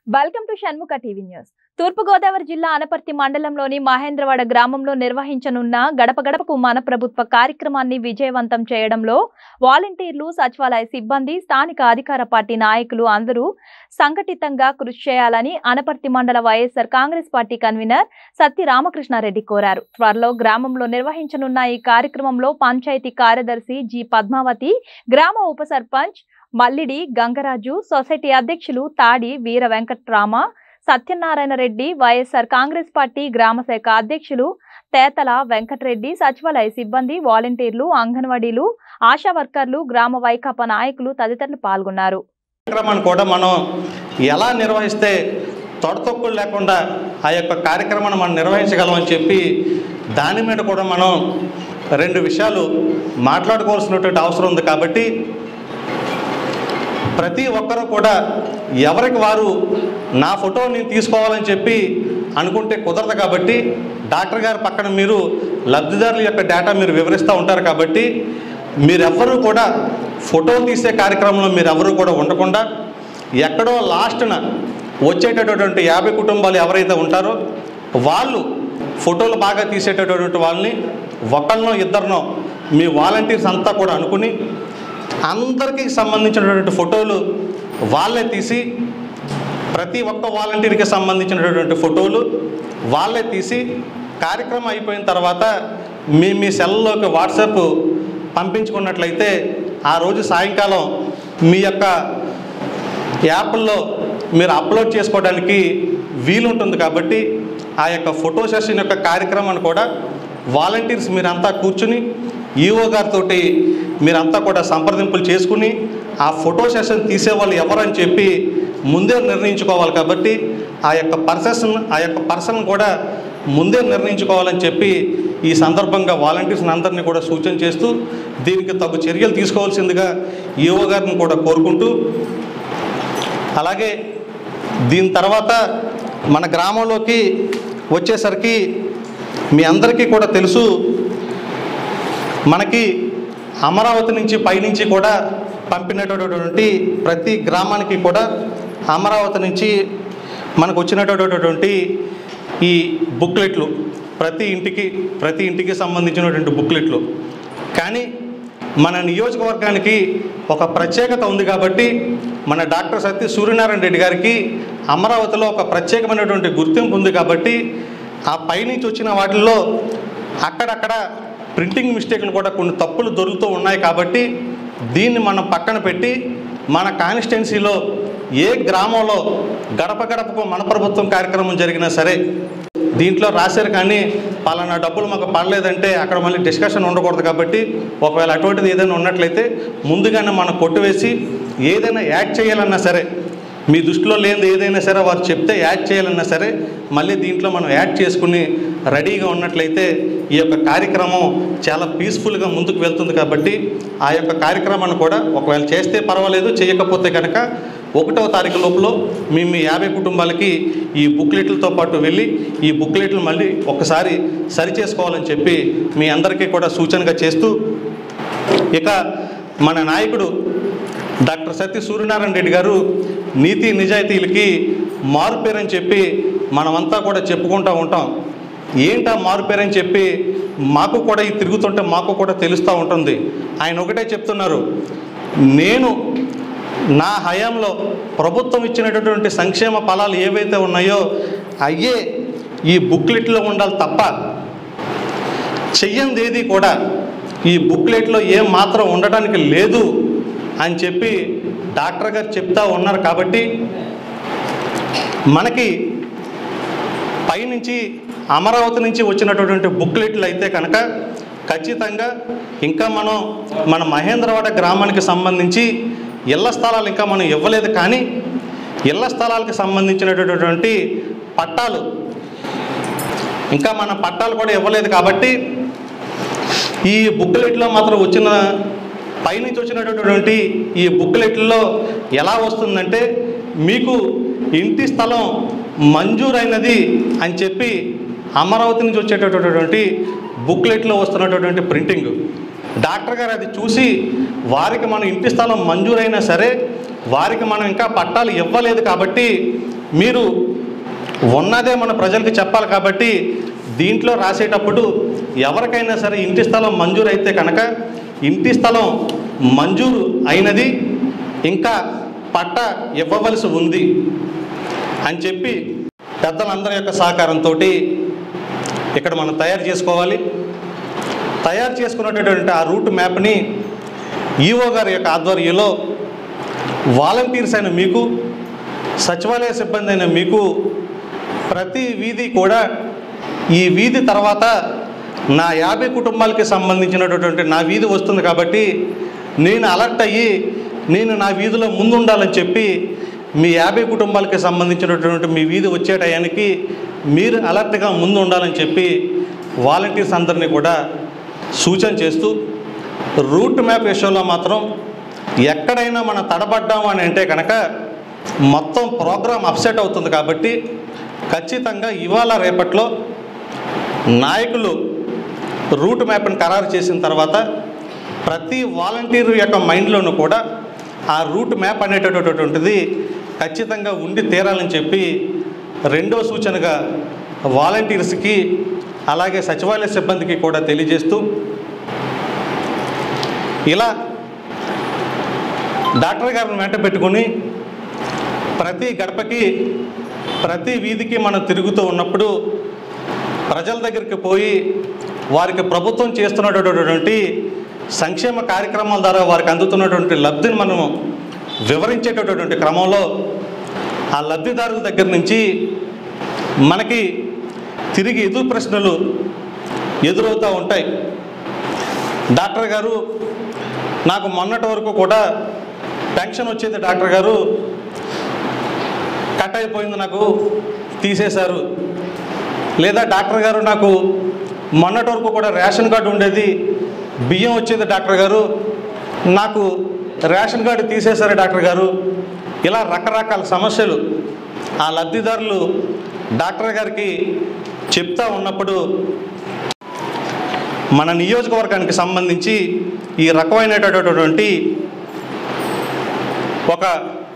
welcome to Shanmukha TV news Thoorpu Godavari జిల్లా అనపర్తి మండలంలోని మహేంద్రవాడ గ్రామంలో నిర్వహించనున్న గడప గడపకు మన ప్రభుత్వ కార్యక్రమాన్ని విజయవంతం చేయడంలో వాలంటీర్లు సచివాలయ సిబ్బంది స్థానిక అధికార పార్టీ నాయకులు అందరూ సంఘటితంగా కృషి చేయాలని అనపర్తి మండల YSR Congress party convener Satti Ramakrishna Reddy కోరారు త్వరలో గ్రామంలో నిర్వహించనున్న ఈ కార్యక్రమంలో పంచాయతీ కార్యదర్శి జి పద్మావతి గ్రామ ఉప సర్పంచ్ మల్లిడి గంగరాజు సొసైటీ అధ్యక్షులు Tadi Veera Venkatrama Satyanarayana Reddy YSR Congress party గ్రామ శాఖ అధ్యక్షులు తేతల వెంకటరెడ్డి సచివాలయ సిబ్బంది వాలంటీర్లు అంగన్వాడీలు ఆశా వర్కర్లు గ్రామ వైకాపా నాయకులు తదితరులు పాల్గొన్నారు కార్యక్రమాన్ని కూడా మనం ఎలా నిర్వహిస్తే తొడతొక్కులు లేకుండా ఆ యొక్క కార్యక్రమాన్ని మనం నిర్వహించగలమని చెప్పి దాని మీద కూడా మనం రెండు విషయాలు మాట్లాడుకోవాల్సినటువంటి అవసరం ఉంది కాబట్టి ప్రతి ఒక్కరూ కూడా ఎవరికి వారు నా ఫోటో నేను తీసుకోవాలని చెప్పి అనుకుంటే కుదరదు కాబట్టి డాక్టర్ గారి పక్కన మీరు లబ్ధిదారుల యొక్క డేటా మీరు వివరిస్తూ ఉంటారు కాబట్టి మీరెవ్వరూ కూడా ఫోటో తీసే కార్యక్రమంలో మీరెవరూ కూడా ఉండకుండా ఎక్కడో లాస్ట్న వచ్చేటటువంటి యాభై కుటుంబాలు ఎవరైతే ఉంటారో వాళ్ళు ఫోటోలు బాగా తీసేటటువంటి వాళ్ళని ఒకళ్ళనో ఇద్దరినో మీ వాలంటీర్స్ అంతా కూడా అనుకుని అందరికీ సంబంధించినటువంటి ఫోటోలు వాళ్ళే తీసి ప్రతి ఒక్క వాలంటీర్కి సంబంధించినటువంటి ఫోటోలు వాళ్ళే తీసి కార్యక్రమం అయిపోయిన తర్వాత మీ మీ సెల్లోకి వాట్సాప్ పంపించుకున్నట్లయితే ఆ రోజు సాయంకాలం మీ యొక్క యాప్ల్లో మీరు అప్లోడ్ చేసుకోవడానికి వీలుంటుంది కాబట్టి ఆ యొక్క ఫోటో సెషన్ యొక్క కార్యక్రమాన్ని కూడా వాలంటీర్స్ మీరంతా కూర్చుని ఈఓ గారితో మీరంతా కూడా సంప్రదింపులు చేసుకుని ఆ ఫోటో సెషన్ తీసేవాళ్ళు ఎవరని చెప్పి ముందే నిర్ణయించుకోవాలి కాబట్టి ఆ యొక్క పర్సన్ ఆ యొక్క పర్సన్ కూడా ముందే నిర్ణయించుకోవాలని చెప్పి ఈ సందర్భంగా వాలంటీర్స్ అందరినీ కూడా సూచన చేస్తూ దీనికి తగు చర్యలు తీసుకోవాల్సిందిగా ఈఓ గారిని కూడా కోరుకుంటూ అలాగే దీని తర్వాత మన గ్రామంలోకి వచ్చేసరికి మీ అందరికీ కూడా తెలుసు మనకి అమరావతి నుంచి పైనుంచి కూడా పంపినటువంటి ప్రతి గ్రామానికి కూడా అమరావతి నుంచి మనకు వచ్చినటువంటి ఈ బుక్లెట్లు ప్రతి ఇంటికి ప్రతి ఇంటికి సంబంధించినటువంటి బుక్లెట్లు కానీ మన నియోజకవర్గానికి ఒక ప్రత్యేకత ఉంది కాబట్టి మన డాక్టర్ సత్య సూర్యనారాయణ రెడ్డి గారికి అమరావతిలో ఒక ప్రత్యేకమైనటువంటి గుర్తింపు ఉంది కాబట్టి ఆ పైనుంచి వచ్చిన వాటిల్లో అక్కడక్కడ ప్రింటింగ్ మిస్టేక్లు కూడా కొన్ని తప్పులు దొరుకుతూ ఉన్నాయి కాబట్టి దీన్ని మనం పక్కన పెట్టి మన కాన్స్టిట్యున్సీలో ఏ గ్రామంలో గడప గడపకు మన ప్రభుత్వం కార్యక్రమం జరిగినా సరే దీంట్లో రాశారు కానీ పలానా డబ్బులు మాకు పడలేదంటే అక్కడ మళ్ళీ డిస్కషన్ ఉండకూడదు కాబట్టి ఒకవేళ అటువంటిది ఏదైనా ఉన్నట్లయితే ముందుగానే మనం కొట్టువేసి ఏదైనా యాడ్ చేయాలన్నా సరే మీ దృష్టిలో లేనిది ఏదైనా సరే వారు చెప్తే యాడ్ చేయాలన్నా సరే మళ్ళీ దీంట్లో మనం యాడ్ చేసుకుని రెడీగా ఉన్నట్లయితే ఈ యొక్క కార్యక్రమం చాలా పీస్ఫుల్గా ముందుకు వెళ్తుంది కాబట్టి ఆ యొక్క కార్యక్రమాన్ని కూడా ఒకవేళ చేస్తే పర్వాలేదు చేయకపోతే కనుక ఒకటవ తారీఖు లోపల మీ మీ యాభై కుటుంబాలకి ఈ బుక్లెట్లతో పాటు వెళ్ళి ఈ బుక్లెట్లు మళ్ళీ ఒకసారి సరి చేసుకోవాలని చెప్పి మీ అందరికీ కూడా సూచనగా చేస్తూ ఇక మన నాయకుడు డాక్టర్ సత్య సూర్యనారాయణ రెడ్డి గారు నీతి నిజాయితీలకి మారుపేరని చెప్పి మనమంతా కూడా చెప్పుకుంటూ ఉంటాం ఏంటా మారుపేరని చెప్పి మాకు కూడా ఈ తిరుగుతుంటే మాకు కూడా తెలుస్తూ ఉంటుంది ఆయన ఒకటే చెప్తున్నారు నేను నా హయాంలో ప్రభుత్వం ఇచ్చినటువంటి సంక్షేమ ఫలాలు ఏవైతే ఉన్నాయో అయ్యే ఈ బుక్లెట్లో ఉండాలి తప్ప చెయ్యంది ఏది కూడా ఈ బుక్లెట్లో ఏం మాత్రం ఉండటానికి లేదు అని చెప్పి డాక్టర్ గారు చెప్తా ఉన్నారు కాబట్టి మనకి పైనుంచి అమరావతి నుంచి వచ్చినటువంటి బుక్లెట్లు అయితే కనుక ఖచ్చితంగా ఇంకా మనం మన మహేంద్రవాడ గ్రామానికి సంబంధించి ఇళ్ల స్థలాలు ఇంకా మనం ఇవ్వలేదు కానీ ఇళ్ల స్థలాలకు సంబంధించినటువంటి పట్టాలు ఇంకా మన పట్టాలు కూడా ఇవ్వలేదు కాబట్టి ఈ బుక్లెట్లో మాత్రం వచ్చిన పైనుంచి వచ్చినటువంటి ఈ బుక్లెట్లో ఎలా వస్తుందంటే మీకు ఇంటి స్థలం మంజూరైనది అని చెప్పి అమరావతి నుంచి వచ్చేటటువంటి బుక్లెట్లో వస్తున్నటువంటి ప్రింటింగ్ డాక్టర్ గారు అది చూసి వారికి మనం ఇంటి స్థలం మంజూరైనా సరే వారికి మనం ఇంకా పట్టాలు ఇవ్వలేదు కాబట్టి మీరు ఉన్నదే మన ప్రజలకు చెప్పాలి కాబట్టి దీంట్లో రాసేటప్పుడు ఎవరికైనా సరే ఇంటి స్థలం మంజూరు అయితే కనుక ఇంటి స్థలం మంజూరు అయినది ఇంకా పట్ట ఇవ్వవలసి ఉంది అని చెప్పి పెద్దలందరి యొక్క సహకారంతో ఇక్కడ మనం తయారు చేసుకోవాలి తయారు చేసుకున్నటువంటి ఆ రూట్ మ్యాప్ని ఈఓ గారి యొక్క ఆధ్వర్యంలో వాలంటీర్స్ అయిన మీకు సచివాలయ సిబ్బంది అయిన మీకు ప్రతి వీధి కూడా ఈ వీధి తర్వాత నా యాభై కుటుంబాలకి సంబంధించినటువంటి నా వీధి వస్తుంది కాబట్టి నేను అలర్ట్ అయ్యి నేను నా వీధిలో ముందు ఉండాలని చెప్పి మీ యాభై కుటుంబాలకి సంబంధించినటువంటి మీ వీధి వచ్చే టయానికి మీరు అలర్ట్గా ముందు ఉండాలని చెప్పి వాలంటీర్స్ అందరినీ కూడా సూచన చేస్తూ రూట్ మ్యాప్ విషయంలో మాత్రం ఎక్కడైనా మనం తడబడ్డాము అని అంటే కనుక మొత్తం ప్రోగ్రామ్ అప్సెట్ అవుతుంది కాబట్టి ఖచ్చితంగా ఇవాళ రేపట్లో నాయకులు రూట్ మ్యాప్ని ఖరారు చేసిన తర్వాత ప్రతి వాలంటీర్ యొక్క మైండ్లోనూ కూడా ఆ రూట్ మ్యాప్ అనేటటువంటిది ఖచ్చితంగా ఉండి తీరాలని చెప్పి రెండో సూచనగా వాలంటీర్స్కి అలాగే సచివాలయ సిబ్బందికి కూడా తెలియజేస్తూ ఇలా డాక్టర్ గారిని వెంట పెట్టుకుని ప్రతి గడపకి ప్రతి వీధికి మనం తిరుగుతూ ఉన్నప్పుడు ప్రజల దగ్గరికి పోయి వారికి ప్రభుత్వం చేస్తున్నటువంటి సంక్షేమ కార్యక్రమాల ద్వారా వారికి అందుతున్నటువంటి లబ్ధిని మనము వివరించేటటువంటి క్రమంలో ఆ లబ్ధిదారుల దగ్గర నుంచి మనకి తిరిగి ఎదురు ప్రశ్నలు ఎదురవుతూ ఉంటాయి డాక్టర్ గారు నాకు మొన్నటి వరకు కూడా పెన్షన్ వచ్చేది డాక్టర్ గారు కట్ అయిపోయింది నాకు తీసేశారు లేదా డాక్టర్ గారు నాకు మొన్నటి వరకు కూడా రేషన్ కార్డు ఉండేది బియ్యం వచ్చేది డాక్టర్ గారు నాకు రేషన్ కార్డు తీసేశారు డాక్టర్ గారు ఇలా రకరకాల సమస్యలు ఆ లబ్ధిదారులు డాక్టర్ గారికి చెప్తా ఉన్నప్పుడు మన నియోజకవర్గానికి సంబంధించి ఈ రకమైనటువంటి ఒక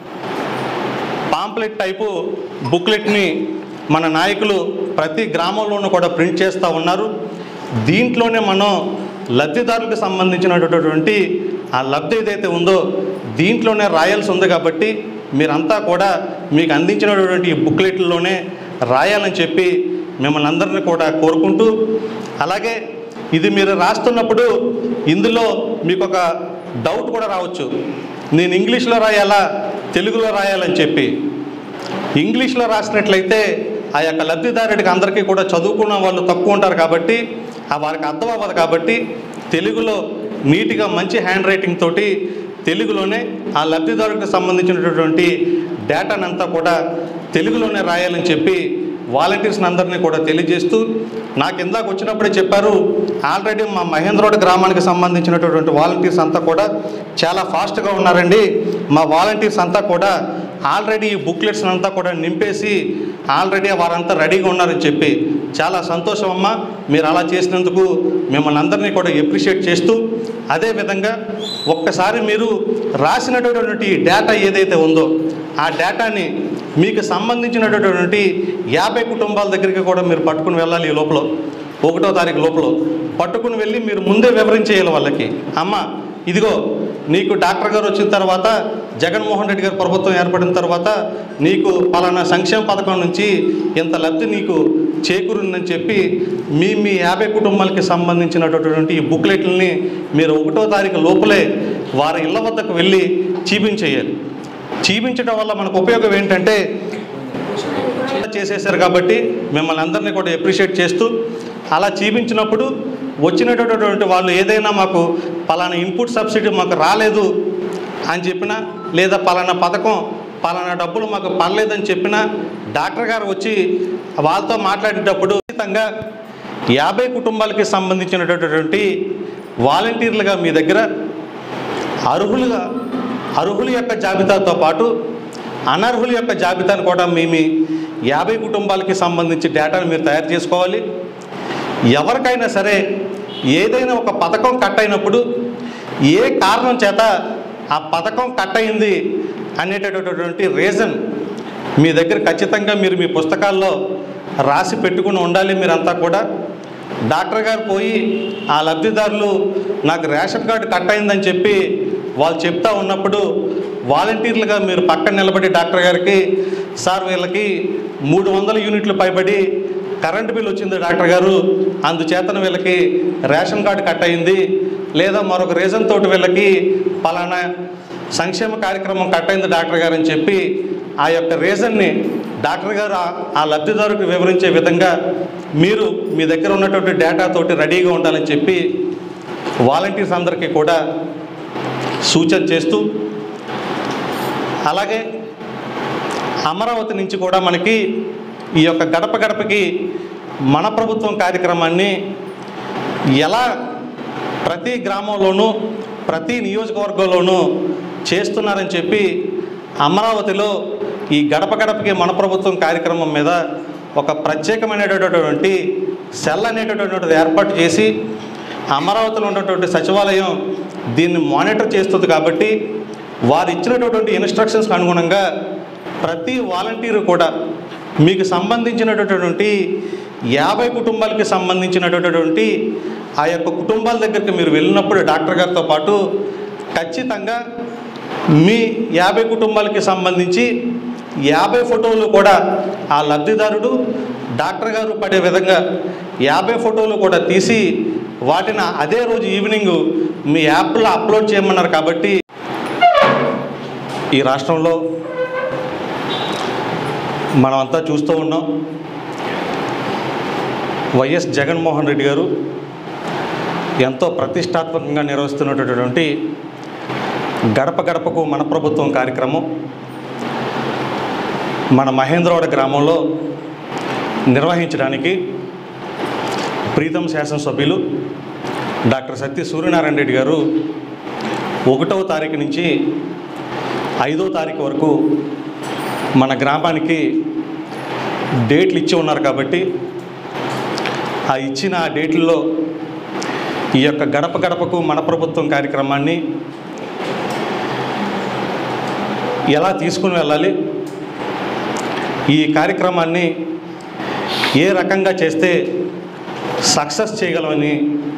పాంప్లెట్ టైపు బుక్లెట్ని మన నాయకులు ప్రతి గ్రామంలోనూ కూడా ప్రింట్ చేస్తూ ఉన్నారు దీంట్లోనే మనం లబ్ధిదారులకు సంబంధించినటువంటి ఆ లబ్ధి ఏదైతే ఉందో దీంట్లోనే రాయాల్సి ఉంది కాబట్టి మీరంతా కూడా మీకు అందించినటువంటి ఈ బుక్లెట్లలోనే రాయాలని చెప్పి మిమ్మల్ని అందరినీ కూడా కోరుకుంటూ అలాగే ఇది మీరు రాస్తున్నప్పుడు ఇందులో మీకు ఒక డౌట్ కూడా రావచ్చు నేను ఇంగ్లీష్లో రాయాలా తెలుగులో రాయాలని చెప్పి ఇంగ్లీష్లో రాసినట్లయితే ఆ యొక్క లబ్ధిదారుడికి అందరికీ కూడా చదువుకున్న వాళ్ళు తక్కువ ఉంటారు కాబట్టి ఆ వారికి అర్థం అవ్వదు కాబట్టి తెలుగులో నీట్గా మంచి హ్యాండ్ రైటింగ్ తోటి తెలుగులోనే ఆ లబ్ధిదారుడికి సంబంధించినటువంటి డేటానంతా కూడా తెలుగులోనే రాయాలని చెప్పి వాలంటీర్స్ని అందరినీ కూడా తెలియజేస్తూ నాకు ఇందాక వచ్చినప్పుడే చెప్పారు ఆల్రెడీ మా మహేంద్రోడ్ గ్రామానికి సంబంధించినటువంటి వాలంటీర్స్ అంతా కూడా చాలా ఫాస్ట్గా ఉన్నారండి మా వాలంటీర్స్ అంతా కూడా ఆల్రెడీ ఈ బుక్లెట్స్ అంతా కూడా నింపేసి ఆల్రెడీ వారంతా రెడీగా ఉన్నారని చెప్పి చాలా సంతోషం అమ్మా మీరు అలా చేసినందుకు మిమ్మల్ని అందరినీ కూడా ఎప్రిషియేట్ చేస్తూ అదేవిధంగా ఒక్కసారి మీరు రాసినటువంటి డేటా ఏదైతే ఉందో ఆ డేటాని మీకు సంబంధించినటువంటి యాభై కుటుంబాల దగ్గరికి కూడా మీరు పట్టుకుని వెళ్ళాలి ఈ లోపల ఒకటో తారీఖు లోపల పట్టుకుని వెళ్ళి మీరు ముందే వివరించేయాలి వాళ్ళకి అమ్మ ఇదిగో నీకు డాక్టర్ గారు వచ్చిన తర్వాత జగన్మోహన్ రెడ్డి గారు ప్రభుత్వం ఏర్పడిన తర్వాత నీకు పలానా సంక్షేమ పథకం నుంచి ఇంత లబ్ధి నీకు చేకూరిందని చెప్పి మీ మీ యాభై కుటుంబాలకి సంబంధించినటువంటి ఈ బుక్లెట్లని మీరు ఒకటో తారీఖు లోపలే వారి ఇళ్ళ వద్దకు వెళ్ళి చూపించేయాలి చూపించడం వల్ల మనకు ఉపయోగం ఏంటంటే చేసేసారు కాబట్టి మిమ్మల్ని అందరినీ కూడా ఎప్రిషియేట్ చేస్తూ అలా చూపించినప్పుడు వచ్చినటువంటి వాళ్ళు ఏదైనా మాకు పలానా ఇన్పుట్ సబ్సిడీ మాకు రాలేదు అని చెప్పినా లేదా పలానా పథకం పలానా డబ్బులు మాకు పర్లేదని చెప్పినా డాక్టర్ గారు వచ్చి వాళ్ళతో మాట్లాడేటప్పుడు ఖచ్చితంగా యాభై కుటుంబాలకి సంబంధించినటువంటి వాలంటీర్లుగా మీ దగ్గర అర్హులుగా అర్హుల యొక్క జాబితాతో పాటు అనర్హుల యొక్క జాబితాను కూడా మీ మీ యాభై కుటుంబాలకి సంబంధించి డేటాను మీరు తయారు చేసుకోవాలి ఎవరికైనా సరే ఏదైనా ఒక పథకం కట్ అయినప్పుడు ఏ కారణం చేత ఆ పథకం కట్ అయింది అనేటటువంటి రీజన్ మీ దగ్గర ఖచ్చితంగా మీరు మీ పుస్తకాల్లో రాసి పెట్టుకుని ఉండాలి మీరంతా కూడా డాక్టర్ గారు పోయి ఆ లబ్ధిదారులు నాకు రేషన్ కార్డు కట్ అయిందని చెప్పి వాళ్ళు చెప్తా ఉన్నప్పుడు వాలంటీర్లుగా మీరు పక్కన నిలబడి డాక్టర్ గారికి సార్ వీళ్ళకి మూడు వందల యూనిట్లు పైబడి కరెంటు బిల్ వచ్చింది డాక్టర్ గారు అందుచేతన వీళ్ళకి రేషన్ కార్డు కట్ అయింది లేదా మరొక రీజన్ తోటి వీళ్ళకి పలానా సంక్షేమ కార్యక్రమం కట్ అయింది డాక్టర్ గారు అని చెప్పి ఆ యొక్క రీజన్ని డాక్టర్ గారు ఆ- ఆ లబ్ధిదారుకు వివరించే విధంగా మీరు మీ దగ్గర ఉన్నటువంటి డేటా తోటి రెడీగా ఉండాలని చెప్పి వాలంటీర్స్ అందరికీ కూడా సూచన చేస్తూ అలాగే అమరావతి నుంచి కూడా మనకి ఈ యొక్క గడప గడపకి మన ప్రభుత్వం కార్యక్రమాన్ని ఎలా ప్రతి గ్రామంలోనూ ప్రతి నియోజకవర్గంలోనూ చేస్తున్నారని చెప్పి అమరావతిలో ఈ గడప గడపకి మన ప్రభుత్వం కార్యక్రమం మీద ఒక ప్రత్యేకమైనటువంటి సెల్ అనేటటువంటిది ఏర్పాటు చేసి అమరావతిలో ఉన్నటువంటి సచివాలయం దీన్ని మానిటర్ చేస్తుంది కాబట్టి వారు ఇచ్చినటువంటి ఇన్స్ట్రక్షన్స్కి అనుగుణంగా ప్రతి వాలంటీరు కూడా మీకు సంబంధించినటువంటి యాభై కుటుంబాలకి సంబంధించినటువంటి ఆ యొక్క కుటుంబాల దగ్గరికి మీరు వెళ్ళినప్పుడు డాక్టర్ గారితో పాటు ఖచ్చితంగా మీ యాభై కుటుంబాలకి సంబంధించి యాభై ఫోటోలు కూడా ఆ లబ్ధిదారుడు డాక్టర్ గారు పడే విధంగా యాభై ఫోటోలు కూడా తీసి వాటిని అదే రోజు ఈవినింగ్ మీ యాప్లో అప్లోడ్ చేయమన్నారు కాబట్టి ఈ రాష్ట్రంలో మనమంతా చూస్తూ ఉన్నాం వైఎస్ జగన్మోహన్ రెడ్డి గారు ఎంతో ప్రతిష్టాత్మకంగా నిర్వహిస్తున్నటువంటి గడప గడపకు మన ప్రభుత్వం కార్యక్రమం మన మహేంద్రవాడ గ్రామంలో నిర్వహించడానికి ప్రీతం శాసనసభ్యులు డాక్టర్ సత్య సూర్యనారాయణ రెడ్డి గారు ఒకటవ తారీఖు నుంచి ఐదో తారీఖు వరకు మన గ్రామానికి డేట్లు ఇచ్చి ఉన్నారు కాబట్టి ఆ ఇచ్చిన ఆ డేట్లలో ఈ యొక్క గడప గడపకు మన ప్రభుత్వం కార్యక్రమాన్ని ఎలా తీసుకుని వెళ్ళాలి ఈ కార్యక్రమాన్ని ఏ రకంగా చేస్తే సక్సెస్ చేయగలమని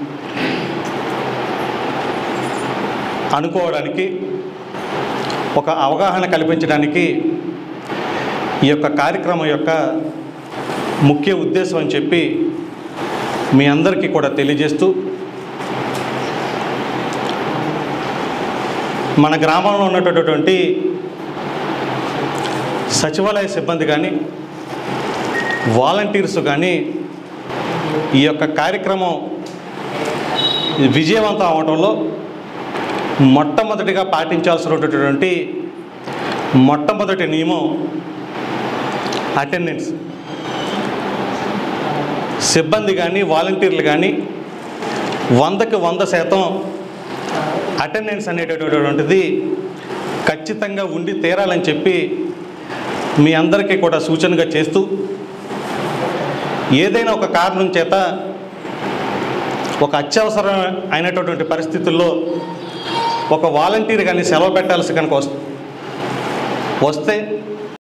అనుకోవడానికి ఒక అవగాహన కల్పించడానికి ఈ యొక్క కార్యక్రమం యొక్క ముఖ్య ఉద్దేశం అని చెప్పి మీ అందరికీ కూడా తెలియజేస్తూ మన గ్రామంలో ఉన్నటువంటి సచివాలయ సిబ్బంది కానీ వాలంటీర్స్ కానీ ఈ యొక్క కార్యక్రమం విజయవంతం అవడంలో మొట్టమొదటిగా పాటించాల్సినటువంటి మొట్టమొదటి నియమం అటెండెన్స్ సిబ్బంది కానీ వాలంటీర్లు కానీ వందకి వంద శాతం అటెండెన్స్ అనేటటువంటిది ఖచ్చితంగా ఉండి తీరాలని చెప్పి మీ అందరికీ కూడా సూచనగా చేస్తూ ఏదైనా ఒక కారణం చేత ఒక అత్యవసరం అయినటువంటి పరిస్థితుల్లో ఒక వాలంటీర్ కానీ సెలవు పెట్టాల్సి కనుక వస్- వస్తే